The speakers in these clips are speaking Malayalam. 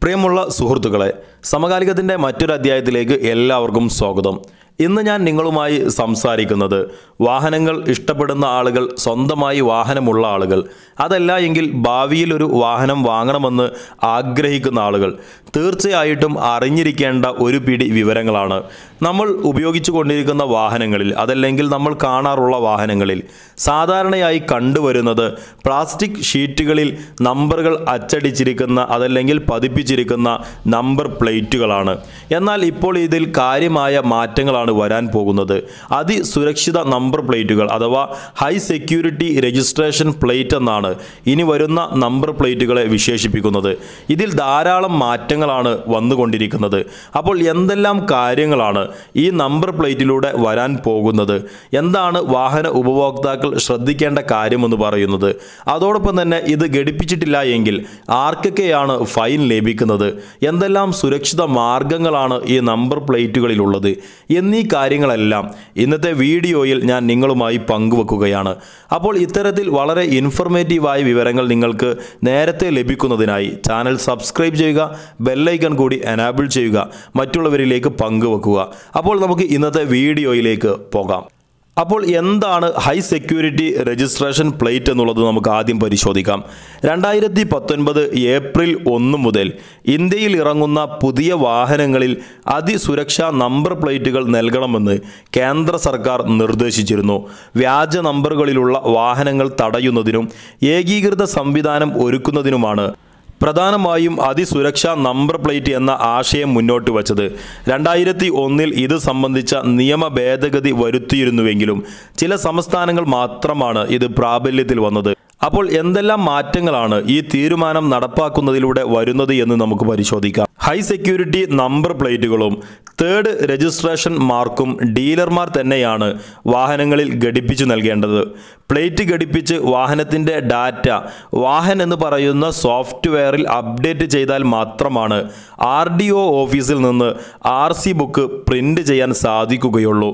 പ്രിയമുള്ള സുഹൃത്തുക്കളെ സമകാലികത്തിൻ്റെ മറ്റൊരു അധ്യായത്തിലേക്ക് എല്ലാവർക്കും സ്വാഗതം ഇന്ന് ഞാൻ നിങ്ങളുമായി സംസാരിക്കുന്നത് വാഹനങ്ങൾ ഇഷ്ടപ്പെടുന്ന ആളുകൾ സ്വന്തമായി വാഹനമുള്ള ആളുകൾ അതല്ല എങ്കിൽ ഭാവിയിൽ ഒരു വാഹനം വാങ്ങണമെന്ന് ആഗ്രഹിക്കുന്ന ആളുകൾ തീർച്ചയായിട്ടും അറിഞ്ഞിരിക്കേണ്ട ഒരു പിടി വിവരങ്ങളാണ് നമ്മൾ ഉപയോഗിച്ചു കൊണ്ടിരിക്കുന്ന വാഹനങ്ങളിൽ അതല്ലെങ്കിൽ നമ്മൾ കാണാറുള്ള വാഹനങ്ങളിൽ സാധാരണയായി കണ്ടുവരുന്നത് പ്ലാസ്റ്റിക് ഷീറ്റുകളിൽ നമ്പറുകൾ അച്ചടിച്ചിരിക്കുന്ന അതല്ലെങ്കിൽ പതിപ്പിച്ചിരിക്കുന്ന നമ്പർ പ്ലേറ്റുകളാണ് എന്നാൽ ഇപ്പോൾ ഇതിൽ കാര്യമായ മാറ്റങ്ങളാണ് വരാൻ പോകുന്നത് അതിസുരക്ഷിത നമ്പർ പ്ലേറ്റുകൾ അഥവാ ഹൈ സെക്യൂരിറ്റി രജിസ്ട്രേഷൻ പ്ലേറ്റ് എന്നാണ് ഇനി വരുന്ന നമ്പർ പ്ലേറ്റുകളെ വിശേഷിപ്പിക്കുന്നത് ഇതിൽ ധാരാളം മാറ്റങ്ങളാണ് വന്നുകൊണ്ടിരിക്കുന്നത് അപ്പോൾ എന്തെല്ലാം കാര്യങ്ങളാണ് ഈ നമ്പർ പ്ലേറ്റിലൂടെ വരാൻ പോകുന്നത് എന്താണ് വാഹന ഉപഭോക്താക്കൾ ശ്രദ്ധിക്കേണ്ട കാര്യമെന്ന് പറയുന്നത് അതോടൊപ്പം തന്നെ ഇത് ഘടിപ്പിച്ചിട്ടില്ല എങ്കിൽ ആർക്കൊക്കെയാണ് ഫൈൻ ലഭിക്കുന്നത് എന്തെല്ലാം സുരക്ഷിത മാർഗങ്ങളാണ് ഈ നമ്പർ പ്ലേറ്റുകളിലുള്ളത് എന്നീ കാര്യങ്ങളെല്ലാം ഇന്നത്തെ വീഡിയോയിൽ ഞാൻ നിങ്ങളുമായി പങ്കുവെക്കുകയാണ് അപ്പോൾ ഇത്തരത്തിൽ വളരെ ഇൻഫർമേറ്റീവായ വിവരങ്ങൾ നിങ്ങൾക്ക് നേരത്തെ ലഭിക്കുന്നതിനായി ചാനൽ സബ്സ്ക്രൈബ് ചെയ്യുക ബെല്ലൈക്കൺ കൂടി എനാബിൾ ചെയ്യുക മറ്റുള്ളവരിലേക്ക് പങ്കുവെക്കുക അപ്പോൾ നമുക്ക് ഇന്നത്തെ വീഡിയോയിലേക്ക് പോകാം അപ്പോൾ എന്താണ് ഹൈ സെക്യൂരിറ്റി രജിസ്ട്രേഷൻ പ്ലേറ്റ് എന്നുള്ളത് നമുക്ക് ആദ്യം പരിശോധിക്കാം രണ്ടായിരത്തി പത്തൊൻപത് ഏപ്രിൽ ഒന്ന് മുതൽ ഇന്ത്യയിൽ ഇറങ്ങുന്ന പുതിയ വാഹനങ്ങളിൽ അതിസുരക്ഷാ നമ്പർ പ്ലേറ്റുകൾ നൽകണമെന്ന് കേന്ദ്ര സർക്കാർ നിർദ്ദേശിച്ചിരുന്നു വ്യാജ നമ്പറുകളിലുള്ള വാഹനങ്ങൾ തടയുന്നതിനും ഏകീകൃത സംവിധാനം ഒരുക്കുന്നതിനുമാണ് പ്രധാനമായും അതിസുരക്ഷാ നമ്പർ പ്ലേറ്റ് എന്ന ആശയം മുന്നോട്ട് വച്ചത് രണ്ടായിരത്തി ഒന്നിൽ ഇത് സംബന്ധിച്ച നിയമ ഭേദഗതി വരുത്തിയിരുന്നുവെങ്കിലും ചില സംസ്ഥാനങ്ങൾ മാത്രമാണ് ഇത് പ്രാബല്യത്തിൽ വന്നത് അപ്പോൾ എന്തെല്ലാം മാറ്റങ്ങളാണ് ഈ തീരുമാനം നടപ്പാക്കുന്നതിലൂടെ വരുന്നത് എന്ന് നമുക്ക് പരിശോധിക്കാം ഹൈ സെക്യൂരിറ്റി നമ്പർ പ്ലേറ്റുകളും തേർഡ് രജിസ്ട്രേഷൻ മാർക്കും ഡീലർമാർ തന്നെയാണ് വാഹനങ്ങളിൽ ഘടിപ്പിച്ചു നൽകേണ്ടത് പ്ലേറ്റ് ഘടിപ്പിച്ച് വാഹനത്തിൻ്റെ ഡാറ്റ വാഹൻ എന്ന് പറയുന്ന സോഫ്റ്റ്വെയറിൽ അപ്ഡേറ്റ് ചെയ്താൽ മാത്രമാണ് ആർ ഡി ഒ ഓഫീസിൽ നിന്ന് ആർ സി ബുക്ക് പ്രിൻ്റ് ചെയ്യാൻ സാധിക്കുകയുള്ളൂ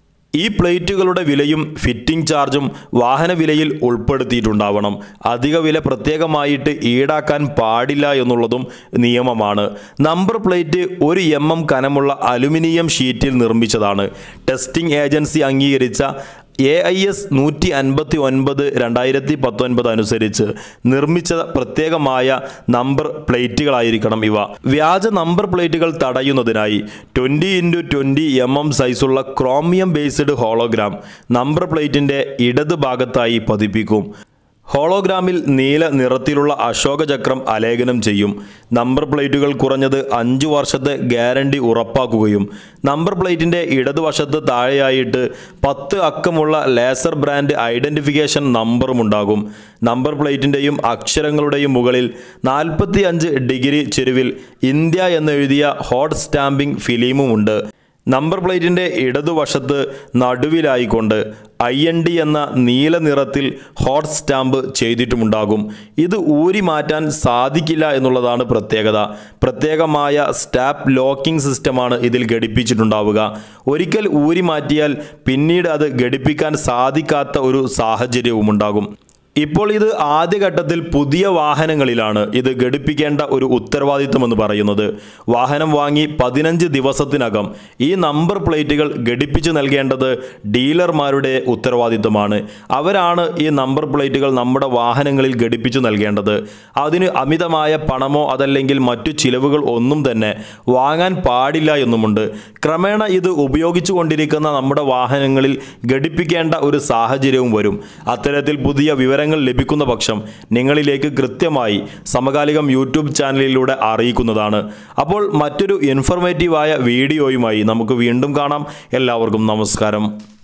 ഈ പ്ലേറ്റുകളുടെ വിലയും ഫിറ്റിംഗ് ചാർജും വാഹന വിലയിൽ ഉൾപ്പെടുത്തിയിട്ടുണ്ടാവണം അധിക വില പ്രത്യേകമായിട്ട് ഈടാക്കാൻ പാടില്ല എന്നുള്ളതും നിയമമാണ് നമ്പർ പ്ലേറ്റ് ഒരു എം എം കനമുള്ള അലുമിനിയം ഷീറ്റിൽ നിർമ്മിച്ചതാണ് ടെസ്റ്റിംഗ് ഏജൻസി അംഗീകരിച്ച എ ഐ എസ് നൂറ്റി അൻപത്തി ഒൻപത് രണ്ടായിരത്തി പത്തൊൻപത് അനുസരിച്ച് നിർമ്മിച്ച പ്രത്യേകമായ നമ്പർ പ്ലേറ്റുകളായിരിക്കണം ഇവ വ്യാജ നമ്പർ പ്ലേറ്റുകൾ തടയുന്നതിനായി twenty into twenty M M സൈസുള്ള ക്രോമിയം ബേസ്ഡ് ഹോളോഗ്രാം നമ്പർ പ്ലേറ്റിൻ്റെ ഇടത് ഭാഗത്തായി പതിപ്പിക്കും ഹോളോഗ്രാമിൽ നീല നിറത്തിലുള്ള അശോകചക്രം ആലേഖനം ചെയ്യും നമ്പർ പ്ലേറ്റുകൾ കുറഞ്ഞത് അഞ്ചു വർഷത്തെ ഗ്യാരണ്ടി ഉറപ്പാക്കുകയും നമ്പർ പ്ലേറ്റിൻ്റെ ഇടതുവശത്ത് താഴെയായിട്ട് പത്ത് അക്കമുള്ള ലേസർ ബ്രാൻഡ് ഐഡൻറ്റിഫിക്കേഷൻ നമ്പറും ഉണ്ടാകും നമ്പർ പ്ലേറ്റിൻ്റെയും അക്ഷരങ്ങളുടെയും മുകളിൽ നാൽപ്പത്തി അഞ്ച് ഡിഗ്രി ചെരുവിൽ ഇന്ത്യ എന്നെഴുതിയ ഹോട്ട് സ്റ്റാമ്പിംഗ് ഫിലിമുമുണ്ട് നമ്പർ പ്ലേറ്റിൻ്റെ ഇടതുവശത്ത് നടുവിലായിക്കൊണ്ട് ഐ എൻ ഡി എന്ന നീല നിറത്തിൽ ഹോട്ട് സ്റ്റാമ്പ് ചെയ്തിട്ടുമുണ്ടാകും ഇത് ഊരി മാറ്റാൻ സാധിക്കില്ല എന്നുള്ളതാണ് പ്രത്യേകത പ്രത്യേകമായ സ്റ്റാപ്പ് ലോക്കിംഗ് സിസ്റ്റമാണ് ഇതിൽ ഘടിപ്പിച്ചിട്ടുണ്ടാവുക ഒരിക്കൽ ഊരി മാറ്റിയാൽ പിന്നീട് അത് ഘടിപ്പിക്കാൻ സാധിക്കാത്ത ഒരു സാഹചര്യവും ഉണ്ടാകും ഇപ്പോൾ ഇത് ആദ്യഘട്ടത്തിൽ പുതിയ വാഹനങ്ങളിലാണ് ഇത് ഘടിപ്പിക്കേണ്ട ഒരു ഉത്തരവാദിത്വം എന്ന് പറയുന്നത് വാഹനം വാങ്ങി പതിനഞ്ച് ദിവസത്തിനകം ഈ നമ്പർ പ്ലേറ്റുകൾ ഘടിപ്പിച്ചു നൽകേണ്ടത് ഡീലർമാരുടെ ഉത്തരവാദിത്വമാണ് അവരാണ് ഈ നമ്പർ പ്ലേറ്റുകൾ നമ്മുടെ വാഹനങ്ങളിൽ ഘടിപ്പിച്ചു നൽകേണ്ടത് അതിന് അമിതമായ പണമോ അതല്ലെങ്കിൽ മറ്റു ചിലവുകൾ ഒന്നും തന്നെ വാങ്ങാൻ പാടില്ല എന്നുമുണ്ട് ക്രമേണ ഇത് ഉപയോഗിച്ചു കൊണ്ടിരിക്കുന്ന നമ്മുടെ വാഹനങ്ങളിൽ ഘടിപ്പിക്കേണ്ട ഒരു സാഹചര്യവും വരും അത്തരത്തിൽ പുതിയ വിവരങ്ങൾ ലഭിക്കുന്ന പക്ഷം നിങ്ങളിലേക്ക് കൃത്യമായി സമകാലികം യൂട്യൂബ് ചാനലിലൂടെ അറിയിക്കുന്നതാണ് അപ്പോൾ മറ്റൊരു ഇൻഫർമേറ്റീവായ വീഡിയോയുമായി നമുക്ക് വീണ്ടും കാണാം എല്ലാവർക്കും നമസ്കാരം